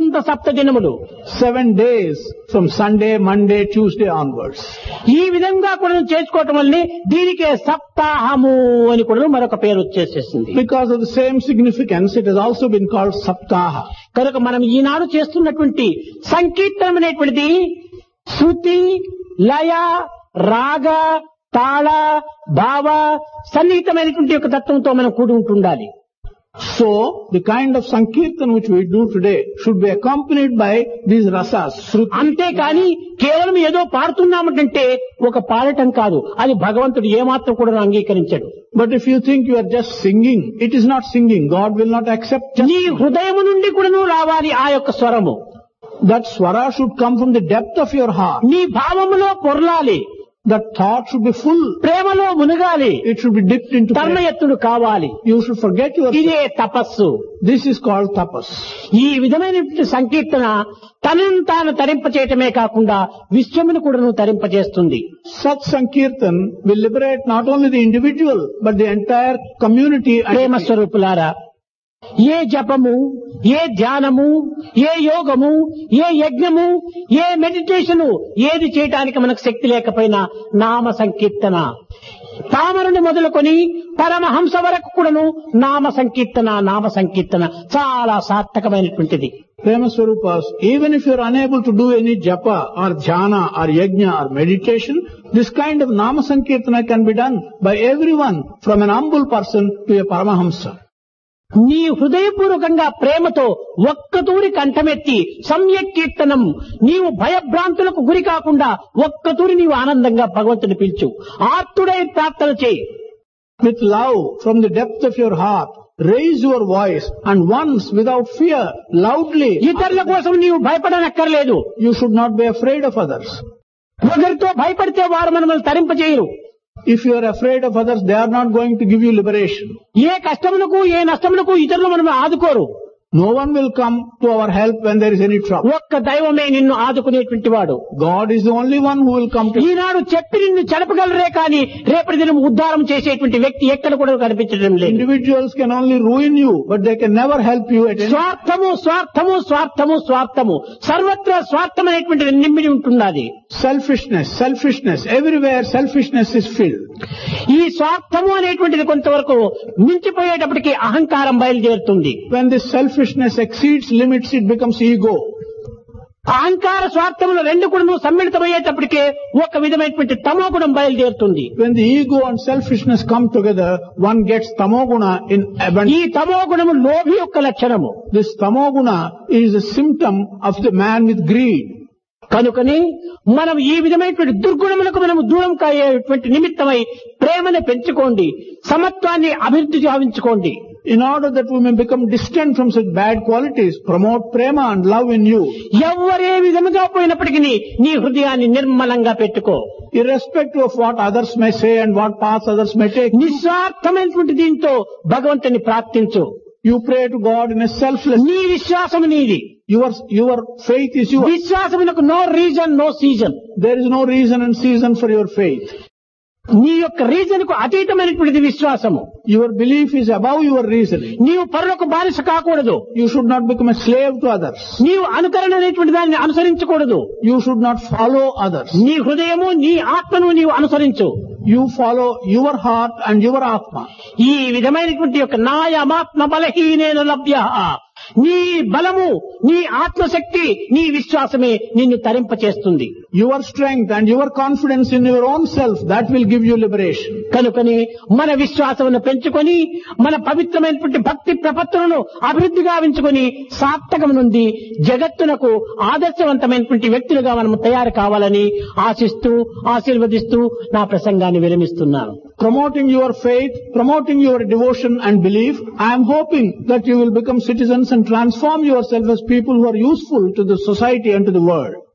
వసంత సప్త దినములు Seven days from Sunday, Monday, Tuesday onwards. ఈ విధంగా కూడా చేసుకోవటం వల్లనే దీనికే సప్తాహము అని కూడా మరొక పేరు వచ్చేసేసింది Because of the same significance, it has also been called Saptaha. కనుక మనం ఈనాడు చేస్తున్నటువంటి సంకీర్తనం అనేటువంటిది శృతి లయ రాగ తాళ భావ సన్నిహితమైనటువంటి యొక్క తత్వంతో మనం కూడి ఉంటుండాలి So, the kind of Sankirtan which we do today should be accompanied by these rasas, Shruti. అంతేకాని కేవలం ఏదో పాడుతున్నామంటే ఒక పాడటం కాదు అది భగవంతుడు ఏమాత్రం కూడా అంగీకరించాడు But if you think you are just singing, it is not singing. God will not accept just నీ హృదయం నుండి కూడాను రావాలి ఆ యొక్క స్వరము that swara should come from the depth of your heart. నీ భావములో పొరలాలి That thought should be full. ప్రేమలో మునగాలి It should be dipped into prayer. తన్మయత్తుడు కావాలి You should forget your. ఇదే తపస్సు This is called tapas. ఈ విధమైనటువంటి సంకీర్తన తనను తాను తరింపచేయటమే కాకుండా విశ్వమును కూడా తరింపచేస్తుంది Such Sankirtan will liberate not only the individual, but the entire community. Prema And స్వరూపులారా ఏ జపము ఏ ధ్యానము ఏ యోగము ఏ యజ్ఞము ఏ మెడిటేషను ఏది చేయటానికి మనకు శక్తి లేకపోయినా నామ సంకీర్తన తామరుని మొదలుకొని పరమహంస వరకు కూడాను నామ సంకీర్తన నామ సంకీర్తన చాలా సార్థకమైనటువంటిది Prema Swarupas, even if you are unable to do any japa or dhyana or yajna or meditation, this kind of nama sankirtana can be done by everyone from an humble person to a paramahamsa. నీ హృదయపూర్వకంగా ప్రేమతో ఒక్కతూరి కంఠమెత్తి సమ్యక్ కీర్తనం నీవు భయభ్రాంతులకు గురి కాకుండా ఒక్కతూరి నీవు ఆనందంగా భగవంతుని పిలుచు ఆర్తుడై ప్రార్థన చేయి With love from the depth of your heart, raise your voice and once without fear, loudly, ఇతరుల కోసం నీవు భయపడనక్కర్లేదు you should not be afraid of others. ఒకరితో భయపడితే వారు మనల్ని తరింపజేయరు If you are afraid of others, they are not going to give you liberation. ఏ కష్టములకు ఏ నష్టములకు ఇతరులు మనం ఆదుకోరు No one will come to our help when there is any trouble. ఒక్క దైవమే నిన్ను ఆదుకునేటువంటి వాడు God is the only one who will come to you. ఈనాడు చెప్పి నిన్ను చెడపగలరే కానీ రేపటి దినం ఉద్ధారం చేసేటువంటి వ్యక్తి ఎక్కడ కూడా కనిపించడం లేదు Individuals can only ruin you, but they can never help you at any స్వార్థము స్వార్థము స్వార్థము స్వార్థము సర్వత్రా స్వార్థమైనటువంటిది నిమ్మిడి ఉంటున్నది Selfishness, selfishness, everywhere selfishness is filled. ఈ స్వార్థము అనేటువంటిది కొంతవరకు మించిపోయేటప్పటికి అహంకారం బయలుదేరుతుంది When this selfishness exceeds limits, it becomes ego. అహంకార స్వార్థములు రెండు కూడా సమ్మిళితమయ్యేటప్పటికే ఒక విధమైనటువంటి తమో గుణం బయలుదేరుతుంది When the ego and selfishness come together, one gets tamoguna in abundance. ఈ తమో గుణము లోభి యొక్క లక్షణము This tamoguna is a symptom of the man with greed. కనుకని మనం ఈ విధమైనటువంటి దుర్గుణములకు మనం దూరం కాయేటువంటి నిమిత్తమై ప్రేమను పెంచుకోండి సమత్వాన్ని అభివృద్ధి గావించుకోండి In order that we may become distant from such bad qualities, promote prema and love in you. ఎవరే విధముగా పోయినప్పటికీ నీ హృదయాన్ని నిర్మలంగా పెట్టుకో Irrespective of what others may say and what paths others may take, నిస్వార్థమైనటువంటి దీంతో భగవంతుని ప్రార్థించు you pray to God in a selfless నీ విశ్వాసము నీది Your, your faith is yours. విశ్వాసమునకు no reason no season There is no reason and season for your faith. నీ యొక్క reason కు అతీతమైనటువంటిది విశ్వాసము Your belief is above your reasoning. నీవు పరులకు బానిస కాకూడదు You should not become a slave to others. నీవు అనుకరణ అనేటువంటి దాన్ని అనుసరించకూడదు You should not follow others. నీ హృదయము నీ ఆత్మను నీవు అనుసరించు You follow your heart and your atma. ఈ విధమైనటువంటి యొక్క నాయమాత్మ బలహీనేన లభ్య నీ బలము నీ ఆత్మశక్తి నీ విశ్వాసమే నిన్ను తరింపచేస్తుంది Your strength and your confidence in your own self, that will give you liberation. కనుకని మన విశ్వాసమును పెంచుకొని మన పవిత్రమైనటువంటి భక్తి ప్రపత్తులను అభివృద్ధి గావించుకొని సార్థకం నుండి జగత్తునకు ఆదర్శవంతమైనటువంటి వ్యక్తులుగా మనం తయారు కావాలని ఆశిస్తూ ఆశీర్వదిస్తూ నా ప్రసంగాన్ని విరమిస్తున్నాను Promoting your faith, promoting your devotion and belief, I am hoping that you will become citizens and transform yourself as people who are useful to the society and to the world.